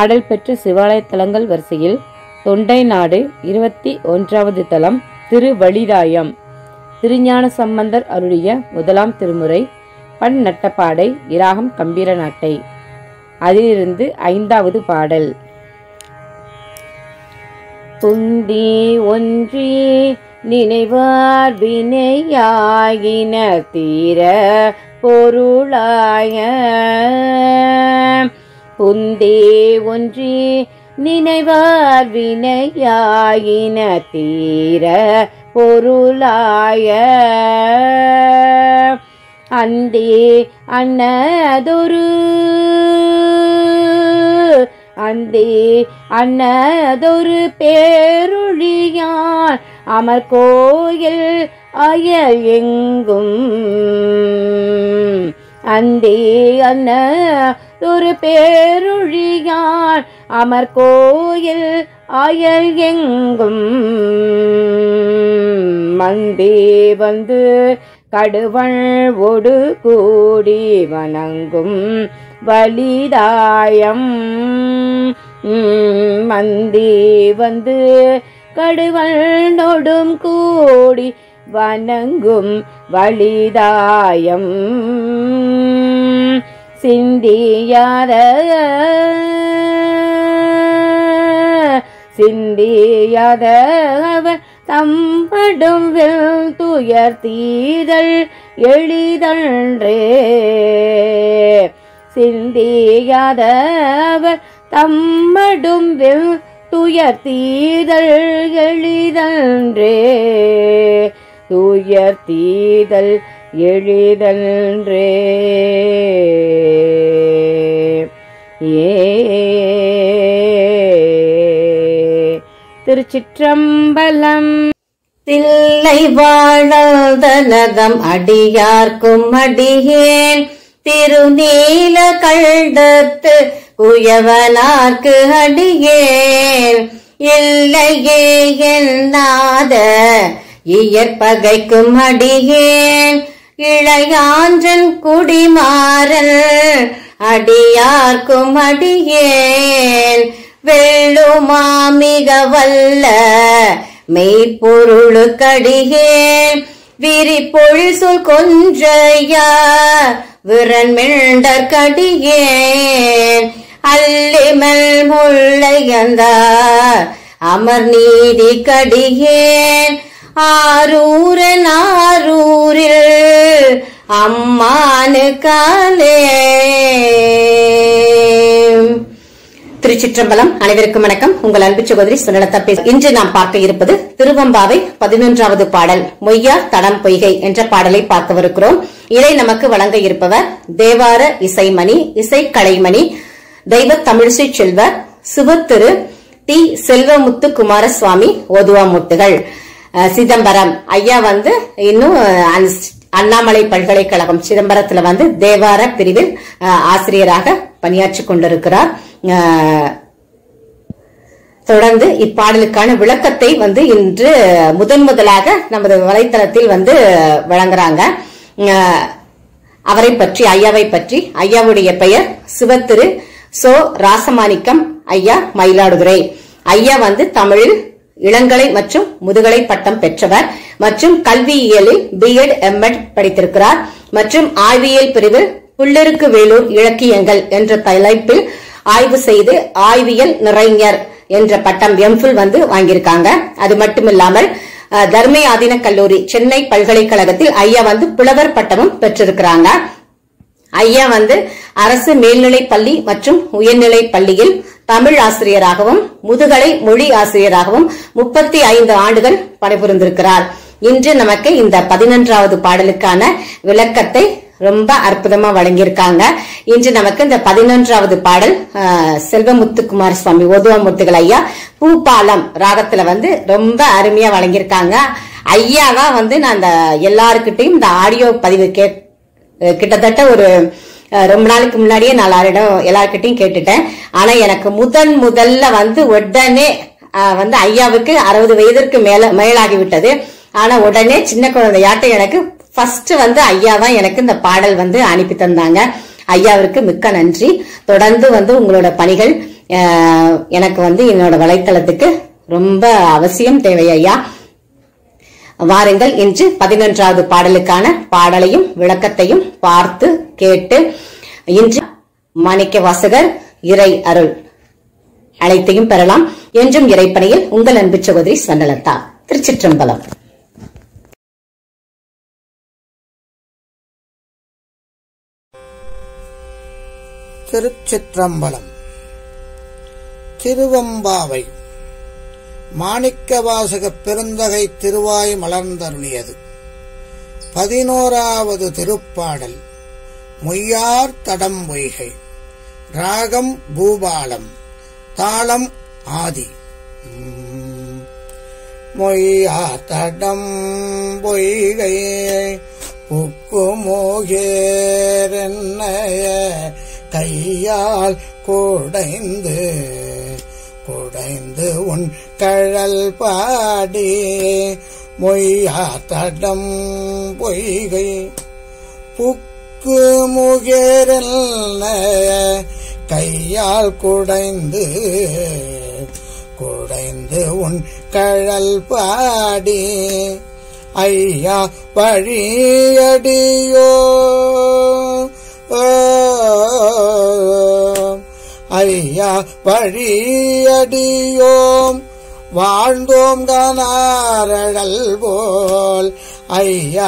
பாடல் பெற்ற சிவாலய தலங்கள் வரிசையில் தொண்டை நாடு இருபத்தி ஒன்றாவது தலம் திருவழிராயம் திருஞான சம்பந்தர் அருளிய முதலாம் திருமுறை பண் நட்டப்பாடை இராகம் கம்பீர நாட்டை அதிலிருந்து ஐந்தாவது பாடல் துந்தி ஒன்றி நினைவார் வினையாயின தீர பொருளாய புந்தே ஒன்றி நினைவார் வினையாயின தீர பொருளாய அந்தே அன்னதொரு அந்தே அன்னதொரு பேருழியான் அமர் கோயில் அயல் எங்கும் அந்தே அன்னதொரு பேருழியான் அமர் கோயில் அயல் எங்கும் மந்தே வந்து கடுவள் ஒடு கூடி வணங்கும் வலிதாயம் உம், மந்தி வந்து கடுவண்டோடும் கூடி வணங்கும் வலிதாயம் சிந்தியாத சிந்தியாத அவர் தம்படும் வில் துயர் தீதல் எளிதன்றே சிந்தியாத அவர் தம்மடும் வில் துயர் தீதல் எளிதன்றே துயர் தீதல் எளிதன்றே ஏ திருச்சிற்றம்பலம் தில்லை வாழதனதம் அடியார்க்கும் அடியேன் திருநீல கண்டத்து குயவனார்க்கு அடியேன் இல்லையே என்னாத இயற்பகைக்கும் அடியேன் இளையான்றன் குடிமாறன் அடியார்க்கும் அடியேன் வெள்ளுமா மிக வல்ல மெய்ப்பொருளுக்கடியேன் விரிப்பொழில் சொல் கொஞ்சையா விரன் மிண்டற்கடியேன் அல்லிமல் முள்ளையந்தார் அமர் நீதி கடியேன் ஆரூரன் ஆரூரில் அம்மானு காலே திருச்சிற்றம்பலம் அனைவருக்கும் வணக்கம் உங்கள் அன்பு சகோதரி சுனலதா பேச இன்று நாம் பார்க்க இருப்பது திருவம்பாவை பதினொன்றாவது பாடல் மொய்யா தடம் பொய்கை என்ற பாடலை பார்க்கவிருக்கிறோம் இதை நமக்கு வழங்க இருப்பவர் தேவார இசைமணி இசை கலைமணி தெய்வ தமிழிசை செல்வர் சிவத்திரு டி செல்வமுத்து குமாரசுவாமி ஓதுவாமூர்த்திகள் அஹ், சிதம்பரம் ஐயா வந்து இன்னும் அஹ், அன்- அண்ணாமலை பல்கலைக்கழகம் சிதம்பரத்துல வந்து தேவார பிரிவில் அஹ், ஆசிரியராக பணியாற்றிக் கொண்டிருக்கிறார் அஹ், தொடர்ந்து இப்பாடலுக்கான விளக்கத்தை வந்து இன்று முதன் முதலாக நமது வலைத்தளத்தில் வந்து வழங்குறாங்க அஹ், அவரை பற்றி ஐயாவை பற்றி ஐயாவுடைய பெயர் சிவத்திரு சோ ராசமாணிக்கம் ஐயா மயிலாடுதுறை ஐயா வந்து தமிழில் இளங்கலை மற்றும் முதுகலை பட்டம் பெற்றவர் மற்றும் கல்வியியலில் பிஎட் எம்எட் படித்திருக்கிறார் மற்றும் ஆய்வியல் பிரிவில் புள்ளிருக்கு வேலூர் இலக்கியங்கள் என்ற தலைப்பில் ஆய்வு செய்து ஆய்வியல் நிறைஞர் என்ற பட்டம் எம்ஃபில் வந்து வாங்கியிருக்காங்க அது மட்டும் இல்லாமல் அஹ், தர்மே ஆதீன கல்லூரி சென்னை பல்கலைக்கழகத்தில் ஐயா வந்து புலவர் பட்டமும் பெற்றிருக்கிறாங்க ஐயா வந்து அரசு மேல்நிலைப் பள்ளி மற்றும் உயர்நிலைப் பள்ளியில் தமிழ் ஆசிரியராகவும் முதுகலை மொழி ஆசிரியராகவும் முப்பத்தி ஐந்து ஆண்டுகள் பணிபுரிந்திருக்கிறார் இன்று நமக்கு இந்த பதினொன்றாவது பாடலுக்கான விளக்கத்தை ரொம்ப அற்புதமா வழங்கியிருக்காங்க இன்று நமக்கு இந்த பதினொன்றாவது பாடல் ஆஹ், செல்வமுத்துக்குமார சுவாமி ஓதுவாமூர்த்திகள் ஐயா பூபாலம் ராகத்துல வந்து ரொம்ப அருமையா வழங்கியிருக்காங்க ஐயா தான் வந்து நான் அந்த எல்லாருக்கிட்டையும் இந்த ஆடியோ பதிவு கே அஹ் கிட்டத்தட்ட ஒரு அஹ், ரொம்ப நாளுக்கு முன்னாடியே நான் எல்லாரிடம் எல்லார்கிட்டையும் கேட்டுட்டேன் ஆனா எனக்கு முதன் முதல்ல வந்து உடனே அஹ், வந்து ஐயாவுக்கு அறுபது வயதிற்கு மேல மேலாகி விட்டது ஆனா உடனே சின்ன குழந்தையாட்ட எனக்கு ஃபர்ஸ்ட் வந்து ஐயா தான் எனக்கு இந்த பாடல் வந்து அனுப்பி தந்தாங்க ஐயாவிற்கு மிக்க நன்றி தொடர்ந்து வந்து உங்களோட பணிகள் அஹ், எனக்கு வந்து என்னோட வலைத்தளத்துக்கு ரொம்ப அவசியம் தேவை ஐயா வாருங்கள் இன்று பதினொன்றாவது பாடலுக்கான பாடலையும் விளக்கத்தையும் பார்த்து கேட்டு இன்று மாணிக்க வாசகர் இறை அருள் அனைத்தையும் பெறலாம் என்றும் இறைப்பணியில் உங்கள் அன்பு சகோதரி ஸ்வர்ணலதா திருச்சிற்றம்பலம் திருச்சிற்றம்பலம் திருவம்பாவை மாணிக்கவாசகப் பெருந்தகை திருவாய் மலர்ந்தருளியது பதினோராவது திருப்பாடல் மொய்யார் தடம் பொய்கை ராகம் பூபாலம் தாளம் ஆதி உம். மொய்யார் தடம் பொய்கை புக்குமோகேரென்னைய கையால் குடைந்து குடைந்து உன் கழல் பாடி மொய்யா தடம் பொய்கை புக்கு முகேரல் கையால் குடைந்து குடைந்து உன் கழல் பாடி ஐயா வழியடியோ ஐயா வழியடியோம் வாழ்ந்தோம் கனாரடல் போல் ஐயா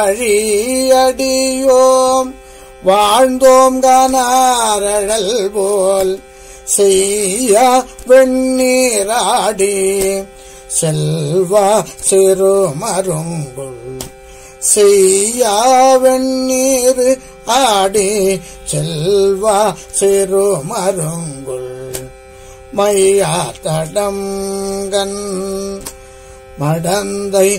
வழியடியோம் வாழ்ந்தோம் கனாரடல் போல் செய்ய வெண்ணீராடி செல்வா சிறுமருங்குள் செய்யா வெண்ணீர் ஆடி செல்வா சிறுமருங்குள் மையா தடங்கன் மடந்தை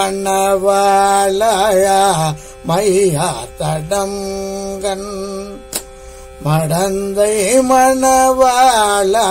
மணவாளயா மையா தடங்கன் மடந்தை மணவாளா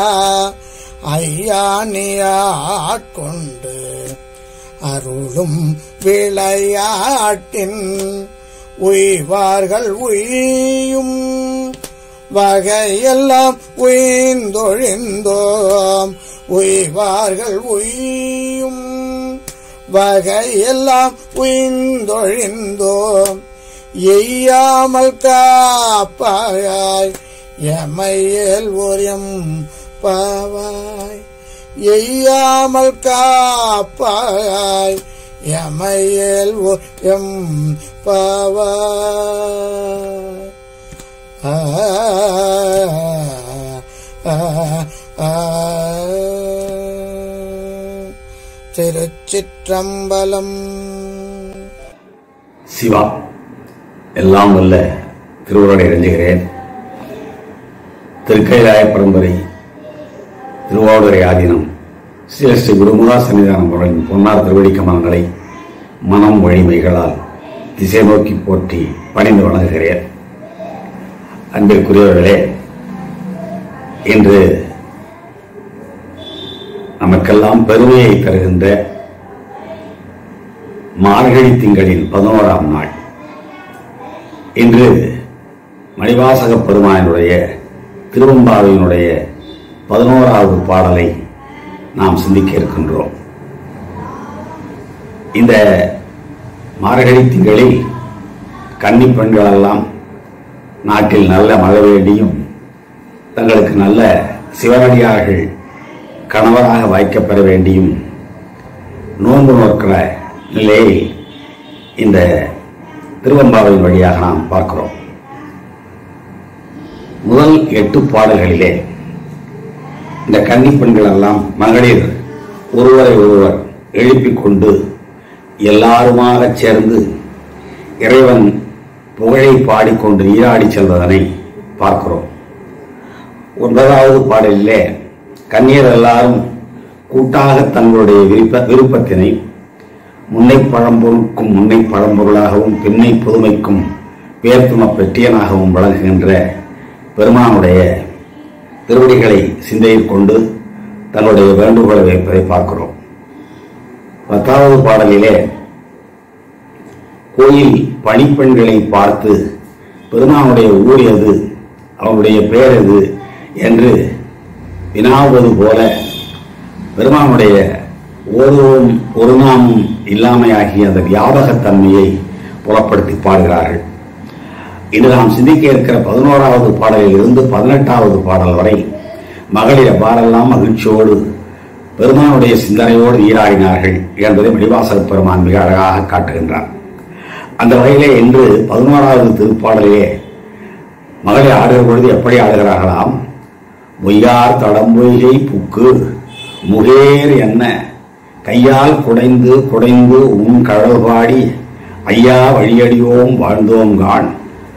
ஐயானியாட்கொண்டு அருளும் விளையாட்டின் உய்வார்கள் உய்யும் வகையெல்லாம் உய்ந்தொழிந்தோம் உய்வார்கள் உய்யும் வகையெல்லாம் உய்ந்தொழிந்தோம் எய்யாமல் காப்பாய் எமையேல் ஒரியம் பாவாய் எய்யாமல் காப்பாய் எமையேல் ஒரியம் பாவாய் ஆ ஆ ஆ திருச்சிற்றம்பலம் சிவா எல்லாம் வல்ல திருவுருளை இறைஞ்சுகிறேன் திருக்கைலாய பரம்பரை திருவாவூரை ஆதீனம் ஸ்ரீ ஸ்ரீ குருமுகா சன்னிதானம் அவர்களின் பொன்னார் திருவடி கமலங்களை மனம் வழிமைகளால் திசை நோக்கி போற்றி பணிந்து வணங்குகிறேன் அன்பிற்குரியவர்களே இன்று நமக்கெல்லாம் பெருமையை தருகின்ற மார்கழி திங்களின் பதினோராம் நாள் இன்று மணிவாசக பெருமானுடைய திருவம்பாவையினுடைய பதினோராவது பாடலை நாம் சிந்திக்க இருக்கின்றோம் இந்த மார்கழி திங்களில் கன்னி பெண்களெல்லாம் நாட்டில் நல்ல மழை வேண்டியும் தங்களுக்கு நல்ல சிவனடியார்கள் கணவராக வாய்க்கப்பெற வேண்டியும் நோன்பு நோக்கிற நிலையை இந்த திருவம்பாவின் வழியாக நாம் பார்க்கிறோம் முதல் எட்டு பாடல்களிலே இந்த கன்னி பெண்கள் எல்லாம் மகளிர் ஒருவரை ஒருவர் எழுப்பிக் கொண்டு எல்லாருமாக சேர்ந்து இறைவன் புகழை பாடிக்கொண்டு நீராடி செல்வதனை பார்க்கிறோம் ஒன்பதாவது பாடலிலே கன்னியர் எல்லாரும் கூட்டாக தங்களுடைய விருப்ப விருப்பத்தினை முன்னை பழம்பொருளுக்கும் முன்னை பழம்பொருளாகவும் பின்னை புதுமைக்கும் பேர்த்தும பெட்டியனாகவும் வழங்குகின்ற பெருமானுடைய திருவடிகளை சிந்தையில் கொண்டு தன்னுடைய வேண்டுகோளை வைப்பதை பார்க்கிறோம் பத்தாவது பாடலிலே கோயில் பணிப்பெண்களை பார்த்து பெருமானுடைய ஊர் எது அவனுடைய பெயர் எது என்று வினாவது போல பெருமானுடைய ஓதுவும் ஒரு நாமும் இல்லாமையாகிய அந்த வியாபகத்தன்மையை புலப்படுத்தி பாடுகிறார்கள் இன்று நாம் சிந்திக்க இருக்கிற பதினோராவது பாடலில் இருந்து பதினெட்டாவது பாடல் வரை மகளிர் எவ்வாறெல்லாம் மகிழ்ச்சியோடு பெருமானுடைய சிந்தனையோடு நீராடினார்கள் என்பதை மணிவாசக பெருமான் மிக அழகாக காட்டுகின்றார் அந்த வகையிலே இன்று பதினோராவது திருப்பாடலிலே மகளிர் ஆடுகிற பொழுது எப்படி ஆடுகிறார்களாம் மொய்யார் தடம்பொய்கை புக்கு முகேர் என்ன கையால் குடைந்து குடைந்து உன் கழல் பாடி ஐயா வழியடியோம் வாழ்ந்தோம் காண்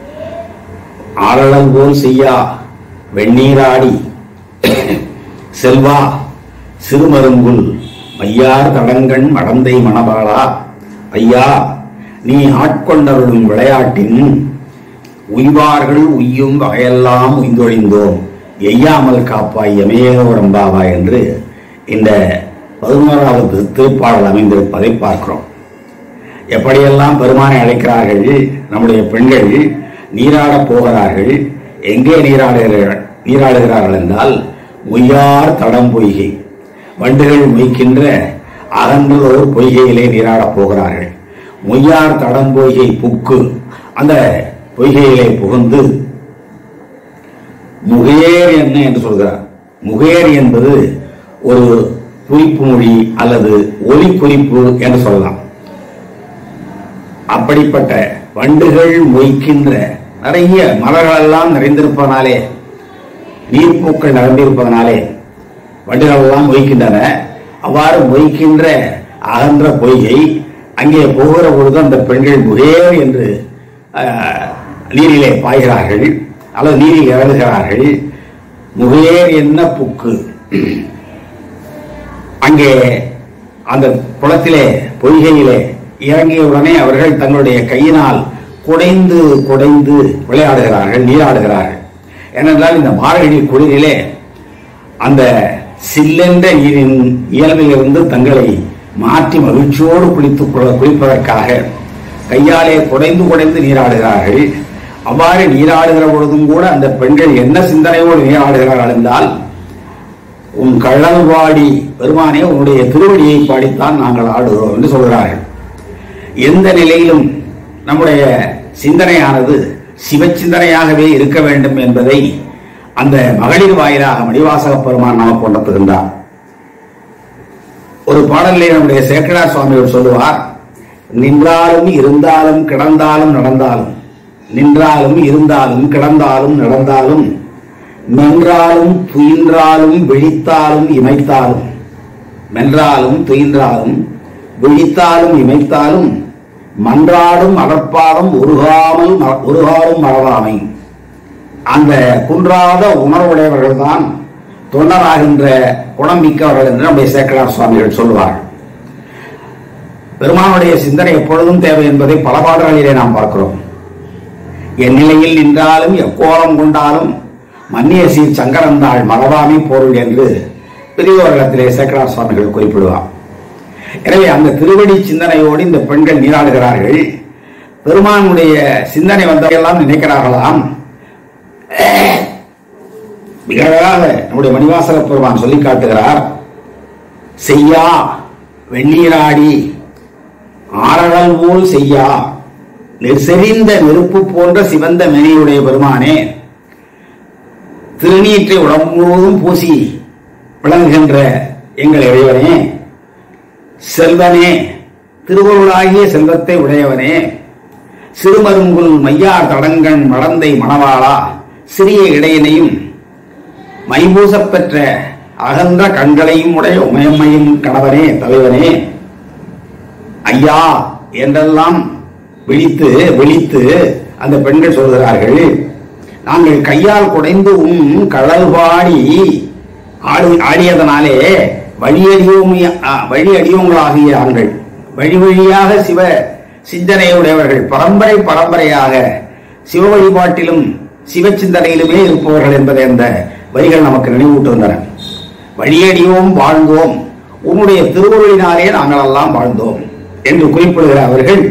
ஆரளல் போல் செய்யா வெந்நீராடி செல்வா சிறுமருங்குல் மையார் தடங்கண் மடந்தை மணவாளா ஐயா நீ ஆட்கொண்டருளும் விளையாட்டின் உய்வார்கள் உய்யும் வகையெல்லாம் உய்ந்தொழிந்தோம் எய்யாமல் காப்பாய் எமையோரம்பாவா என்று இந்த பதினோராவது திருப்பாடல் அமைந்திருப்பதை பார்க்கிறோம் எப்படியெல்லாம் பெருமானை அழைக்கிறார்கள் நம்முடைய பெண்கள் நீராடப் போகிறார்கள் எங்கே நீராடுகிறார்கள் நீராடுகிறார்கள் என்றால் மொய்யார் தடம் பொய்கை வண்டுகள் மொய்க்கின்ற அகன்றதோர் பொய்கையிலே நீராடப் போகிறார்கள் மொய்யார் தடம் பொய்கை புக்கு அந்த பொய்கையிலே புகுந்து முகேர் என்ன என்று சொல்கிறார் முகேர் என்பது ஒரு குறிப்பு மொழி அல்லது ஒலி குறிப்பு என்று சொல்லலாம் அப்படிப்பட்ட வண்டுகள் மொய்க்கின்ற நிறைய மலர்களெல்லாம் நிறைந்திருப்பதனாலே நீர்ப்பூக்கள் நிறைந்திருப்பதனாலே வண்டுகள் எல்லாம் மொய்க்கின்றன அவ்வாறு மொய்க்கின்ற அகன்ற பொய்கை அங்கே போகிற பொழுது அந்த பெண்கள் முகேர் என்று அஹ், நீரிலே பாய்கிறார்கள் அல்லது நீரில் இறங்குகிறார்கள் முகேர் என்ன புக்கு அங்கே அந்த குளத்திலே பொய்கையிலே இறங்கிய உடனே அவர்கள் தங்களுடைய கையினால் குடைந்து குடைந்து விளையாடுகிறார்கள் நீராடுகிறார்கள் ஏனென்றால் இந்த மார்கழி குளிரிலே அந்த சில்லென்ற நீரின் இயல்பிலிருந்து தங்களை மாற்றி மகிழ்ச்சியோடு குளித்துக் கொள்ள குளிப்பதற்காக கையாலே குடைந்து குடைந்து நீராடுகிறார்கள் அவ்வாறு நீராடுகிற பொழுதும் கூட அந்த பெண்கள் என்ன சிந்தனையோடு நீராடுகிறார்கள் என்றால் உன் கள்ளல் பாடி பெருமானே உன்னுடைய திருவடியை பாடித்தான் நாங்கள் ஆடுகிறோம் என்று சொல்கிறார்கள் எந்த நிலையிலும் நம்முடைய சிந்தனையானது சிவச்சிந்தனையாகவே இருக்க வேண்டும் என்பதை அந்த மகளிர் வாயிலாக மணிவாசக பெருமான் நமக்கு உணர்த்துகின்றார் ஒரு பாடலிலே நம்முடைய சேக்கடார் சுவாமிகள் சொல்லுவார் நின்றாலும் இருந்தாலும் கிடந்தாலும் நடந்தாலும் நின்றாலும் இருந்தாலும் கிடந்தாலும் நடந்தாலும் மென்றாலும் துயின்றாலும் விழித்தாலும் இமைத்தாலும் மென்றாலும் துயின்றாலும் விழித்தாலும் இமைத்தாலும் மன்றாடும் அடற்பாடும் உருகாமல் ம- உருகாலும் மறவாமை அந்த குன்றாத உணர்வுடையவர்கள் தான் தொண்டராகின்ற குணம் மிக்கவர்கள் என்று நம்முடைய சேக்கலார் சுவாமிகள் சொல்லுவார் பெருமானுடைய சிந்தனை எப்பொழுதும் தேவை என்பதை பல பாடல்களிலே நாம் பார்க்கிறோம் என் நிலையில் நின்றாலும் எக்கோலம் கொண்டாலும் மன்னிய சீர் சங்கரந்தாள் மறவாமை பொருள் என்று பெரியவர்களிடத்திலே சேக்கலார் சுவாமிகள் குறிப்பிடுவார் எனவே அந்த திருவடி சிந்தனையோடு இந்த பெண்கள் நீராடுகிறார்கள் பெருமானுடைய சிந்தனை வந்தவையெல்லாம் நினைக்கிறார்களாம் மிக அழகாக நம்முடைய மணிவாசக பெருமான் சொல்லி காட்டுகிறார் செய்யா வெந்நீராடி ஆரழல் போல் செய்யா நெ- செறிந்த நெருப்பு போன்ற சிவந்த மெனியுடைய பெருமானே திருநீற்றை உடம்பு முழுவதும் பூசி விளங்குகின்ற எங்கள் இறைவனே செல்வனே திருவருளாகிய செல்வத்தை உடையவனே சிறுமருங்குல் மையார் தடங்கண் மடந்தை மணவாளா சிறிய இடையனையும் மைபூசப் பெற்ற அகன்ற கண்களையும் உடைய உமையம்மையும் கணவனே தலைவனே ஐயா என்றெல்லாம் விழித்து விழித்து அந்த பெண்கள் சொல்கிறார்கள் நாங்கள் கையால் குடைந்து உன் கழல் பாடி ஆடி ஆடியதனாலே வழியடியோம் வழியடியோங்களாகிய ஆண்கள் வழி வழியாக சிவ சிந்தனையுடையவர்கள் பரம்பரை பரம்பரையாக சிவ வழிபாட்டிலும் சிவ சிந்தனையிலுமே இருப்பவர்கள் என்பதை அந்த வரிகள் நமக்கு நினைவூட்டுகின்றன வழியடியோம் வாழ்ந்தோம் உன்னுடைய திருவருளினாலே நாங்கள் எல்லாம் வாழ்ந்தோம் என்று குறிப்பிடுகிற அவர்கள்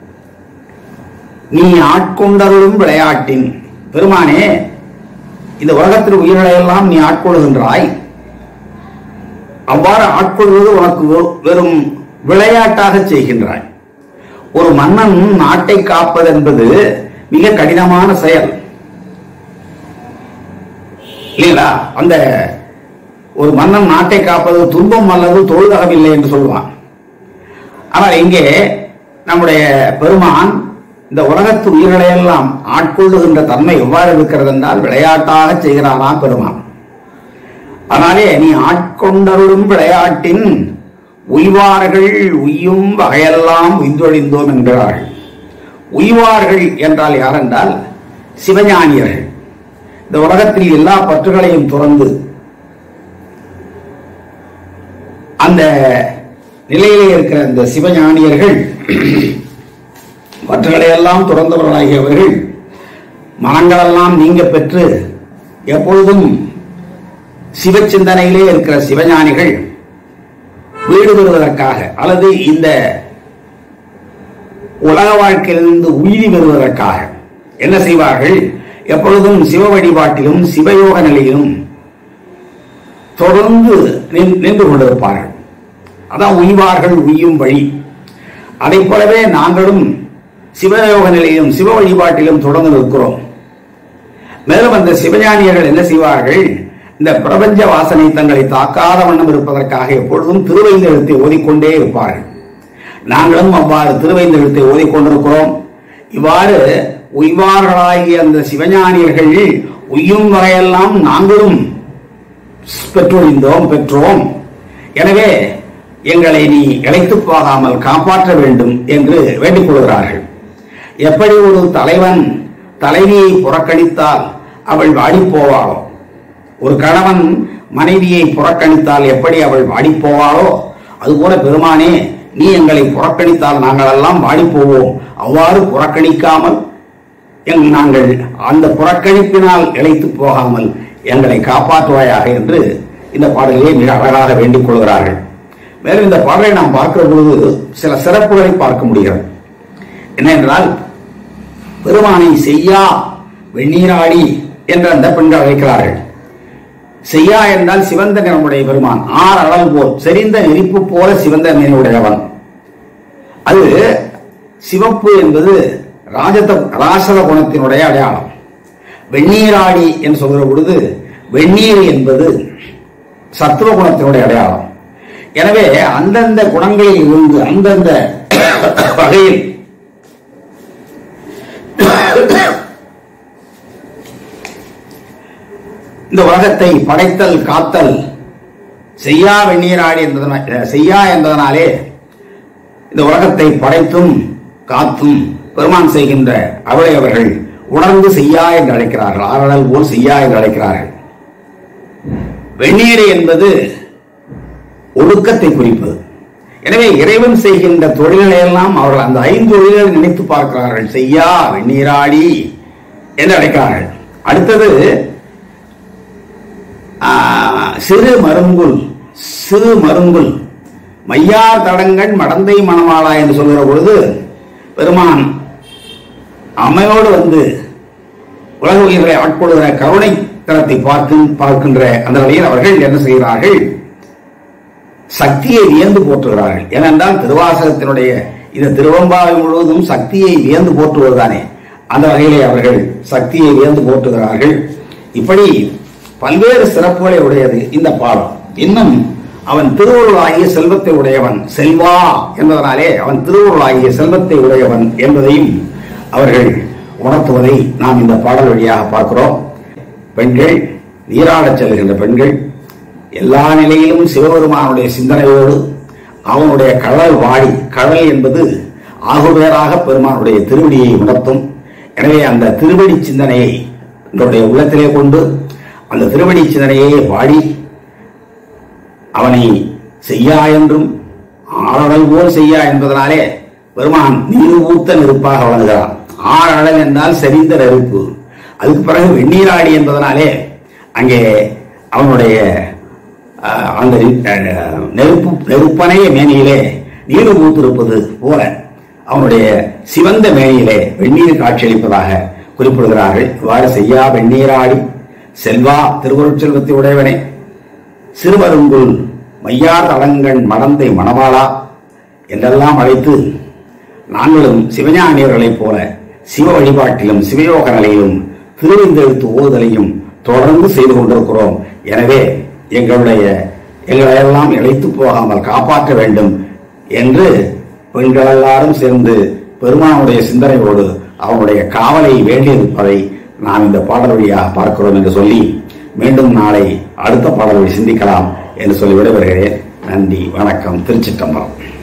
நீ ஆட்கொண்டருளும் விளையாட்டின் பெருமானே இந்த உலகத்தில் உயிர்களை எல்லாம் நீ ஆட்கொள்கின்றாய் அவ்வாறு ஆட்கொள்வது உனக்கு வெ- வெறும் விளையாட்டாக செய்கின்றாய் ஒரு மன்னன் நாட்டை காப்பது என்பது மிக கடினமான செயல் இல்லைங்களா அந்த ஒரு மன்னன் நாட்டை காப்பது துன்பம் அல்லது தொழுதகமில்லை என்று சொல்லுவான் ஆனால் இங்கே நம்முடைய பெருமான் இந்த உலகத்து உயிர்களை எல்லாம் ஆட்கொள்ளுகின்ற தன்மை எவ்வாறு இருக்கிறது என்றால் விளையாட்டாக செய்கிறானா பெருமான் அதனாலே நீ ஆட்கொண்டருளும் விளையாட்டின் உய்வார்கள் உய்யும் வகையெல்லாம் உய்ந்தொழிந்தோம் என்கிறார்கள் உய்வார்கள் என்றால் யார் என்றால் சிவஞானியர்கள் இந்த உலகத்தில் எல்லா பற்றுகளையும் துறந்து அந்த நிலையிலே இருக்கிற இந்த சிவஞானியர்கள் பற்றுகளை எல்லாம் துறந்தவர்களாகியவர்கள் மனங்களெல்லாம் நீங்க பெற்று எப்பொழுதும் சிவ சிந்தனையிலே இருக்கிற சிவஞானிகள் வீடு பெறுவதற்காக அல்லது இந்த உலக வாழ்க்கையிலிருந்து உயிரி பெறுவதற்காக என்ன செய்வார்கள் எப்பொழுதும் சிவ வழிபாட்டிலும் சிவயோக நிலையிலும் தொடர்ந்து நின்- நின்று கொண்டிருப்பார்கள் அதான் உய்வார்கள் உய்யும் வழி அதைப் போலவே நாங்களும் சிவயோக நிலையிலும் சிவ வழிபாட்டிலும் தொடர்ந்து நிற்கிறோம் மேலும் அந்த சிவஞானியர்கள் என்ன செய்வார்கள் இந்த பிரபஞ்ச வாசனை தங்களை தாக்காத வண்ணம் இருப்பதற்காக எப்பொழுதும் திருவைந்தெழுத்தை ஓதிக்கொண்டே இருப்பார்கள் நாங்களும் அவ்வாறு திருவைந்தெழுத்தை ஓதிக்கொண்டிருக்கிறோம் இவ்வாறு உய்வார்களாகிய அந்த சிவஞானியர்கள் உய்யும் வரையெல்லாம் நாங்களும் பெற்றொழிந்தோம் பெற்றோம் எனவே எங்களை நீ இழைத்து போகாமல் காப்பாற்ற வேண்டும் என்று வேண்டிக் கொள்கிறார்கள் எப்படி ஒரு தலைவன் தலைவியை புறக்கணித்தால் அவள் வாடிப் போவாளோ ஒரு கணவன் மனைவியை புறக்கணித்தால் எப்படி அவள் வாடிப் போவாளோ அதுபோல பெருமானே நீ எங்களை புறக்கணித்தால் நாங்கள் எல்லாம் வாடிப் போவோம் அவ்வாறு புறக்கணிக்காமல் எங் நாங்கள் அந்த புறக்கணிப்பினால் இழைத்து போகாமல் எங்களை காப்பாற்றுவாயாக என்று இந்த பாடலிலே மிக அழகாக வேண்டிக் கொள்கிறார்கள் மேலும் இந்த பாடலை நாம் பார்க்கிற பொழுது சில சிறப்புகளை பார்க்க முடிகிறது என்னவென்றால் பெருமானை செய்யா வெந்நீராடி என்று அந்த பெண்கள் அழைக்கிறார்கள் செய்யா என்றால் சிவந்த நிறமுடைய பெருமான் ஆர் அளவு போல் செறிந்த நெருப்பு போல சிவந்த நிறமுடையவன் அது சிவப்பு என்பது ராஜத ராசத குணத்தினுடைய அடையாளம் வெந்நீராடி என்று சொல்கிற பொழுது வெந்நீர் என்பது சத்துவ குணத்தினுடைய அடையாளம் எனவே அந்தந்த குணங்களில் இருந்து அந்தந்த வகையில் இந்த உலகத்தை படைத்தல் காத்தல் செய்யா வெந்நீராடி என்பதனா செய்யா என்பதனாலே இந்த உலகத்தை படைத்தும் காத்தும் பெருமான் செய்கின்ற அவளை அவர்கள் உணர்ந்து செய்யா என்று அழைக்கிறார்கள் ஆறடல் போல் செய்யா என்று அழைக்கிறார்கள் வெந்நீர் என்பது ஒழுக்கத்தை குறிப்பது எனவே இறைவன் செய்கின்ற தொழில்களை எல்லாம் அவர்கள் அந்த ஐந்து தொழில்களை நினைத்து பார்க்கிறார்கள் செய்யா வெந்நீராடி என்று அழைக்கிறார்கள் அடுத்தது ஆ, சிறு மருங்குல் சிறு மருங்குல் மையார் தடங்கள் மடந்தை மணமாளா என்று சொல்கிற பொழுது பெருமான் அமையோடு வந்து உலக உயிர்களை ஆட்கொள்கிற கருணை தரத்தை பார்க்கும் பார்க்கின்ற அந்த நிலையில் அவர்கள் என்ன செய்கிறார்கள் சக்தியை வியந்து போற்றுகிறார்கள் ஏனென்றால் திருவாசகத்தினுடைய இந்த திருவம்பாவை முழுவதும் சக்தியை வியந்து போற்றுவதுதானே அந்த வகையிலே அவர்கள் சக்தியை வியந்து போற்றுகிறார்கள் இப்படி பல்வேறு சிறப்புகளை உடையது இந்த பாடம் இன்னும் அவன் திருவுருளாகிய செல்வத்தை உடையவன் செல்வா என்பதனாலே அவன் திருவுருளாகிய செல்வத்தை உடையவன் என்பதையும் அவர்கள் உணர்த்துவதை நாம் இந்த பாடல் வழியாக பார்க்கிறோம் பெண்கள் நீராடச் செல்கின்ற பெண்கள் எல்லா நிலையிலும் சிவபெருமானுடைய சிந்தனையோடு அவனுடைய கடல் வாடி கடல் என்பது ஆகுபேராக பெருமானுடைய திருவடியை உணர்த்தும் எனவே அந்த திருவடி சிந்தனையை என்னுடைய உள்ளத்திலே கொண்டு அந்த திருவடி சிந்தனையை வாடி அவனை செய்யா என்றும் ஆறடல் போல் செய்யா என்பதனாலே பெருமான் நீர் ஊத்த நெருப்பாக வழங்குகிறான் ஆறடல் என்றால் செறிந்த நெருப்பு அதுக்கு பிறகு வெந்நீராடி என்பதனாலே அங்கே அவனுடைய அஹ், அந்த அஹ், நெருப்பு நெருப்பனைய மேனியிலே நீர் ஊத்திருப்பது போல அவனுடைய சிவந்த மேனியிலே வெந்நீர் காட்சியளிப்பதாக குறிப்பிடுகிறார்கள் இவ்வாறு செய்யா வெந்நீராடி செல்வா திருவருட் செல்வத்தை உடையவனே சிறுமருங்குல் மையார் தளங்கண் மடந்தை மணவாளா என்றெல்லாம் அழைத்து நாங்களும் சிவஞானியர்களைப் போல சிவ வழிபாட்டிலும் சிவயோக நிலையிலும் திருவிந்தெழுத்து ஓதுதலையும் தொடர்ந்து செய்து கொண்டிருக்கிறோம் எனவே எங்களுடைய எங்களை எல்லாம் இழைத்து போகாமல் காப்பாற்ற வேண்டும் என்று பெண்கள் எல்லாரும் சேர்ந்து பெருமானுடைய சிந்தனையோடு அவனுடைய காவலை வேண்டியிருப்பதை நாம் இந்த பாடல் வழியாக பார்க்கிறோம் என்று சொல்லி மீண்டும் நாளை அடுத்த பாடல் வழி சிந்திக்கலாம் என்று சொல்லி விடைபெறுகிறேன் நன்றி வணக்கம் திருச்சிற்றம்பலம்